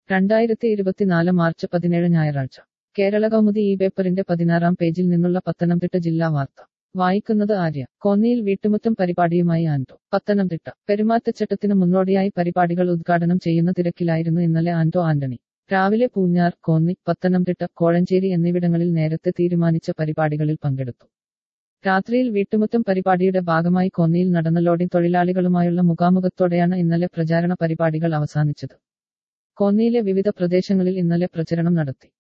രണ്ടായിരത്തി ഇരുപത്തിനാല് മാർച്ച് പതിനേഴ് ഞായറാഴ്ച കേരള കൗമുദി ഈ പേപ്പറിന്റെ പതിനാറാം പേജിൽ നിന്നുള്ള പത്തനംതിട്ട ജില്ലാ വാർത്ത വായിക്കുന്നത് ആര്യ കോന്നിയിൽ വീട്ടുമുറ്റം പരിപാടിയുമായി ആന്റോ പത്തനംതിട്ട പെരുമാറ്റച്ചട്ടത്തിന് മുന്നോടിയായി പരിപാടികൾ ഉദ്ഘാടനം ചെയ്യുന്ന തിരക്കിലായിരുന്നു ഇന്നലെ ആന്റോ ആന്റണി രാവിലെ പൂഞ്ഞാർ കോന്നി പത്തനംതിട്ട കോഴഞ്ചേരി എന്നിവിടങ്ങളിൽ നേരത്തെ തീരുമാനിച്ച പരിപാടികളിൽ പങ്കെടുത്തു രാത്രിയിൽ വീട്ടുമുറ്റം പരിപാടിയുടെ ഭാഗമായി കോന്നിയിൽ നടന്ന ലോഡിംഗ് തൊഴിലാളികളുമായുള്ള മുഖാമുഖത്തോടെയാണ് ഇന്നലെ പ്രചാരണ പരിപാടികൾ അവസാനിച്ചത് കോന്നിയിലെ വിവിധ പ്രദേശങ്ങളിൽ ഇന്നലെ പ്രചരണം നടത്തി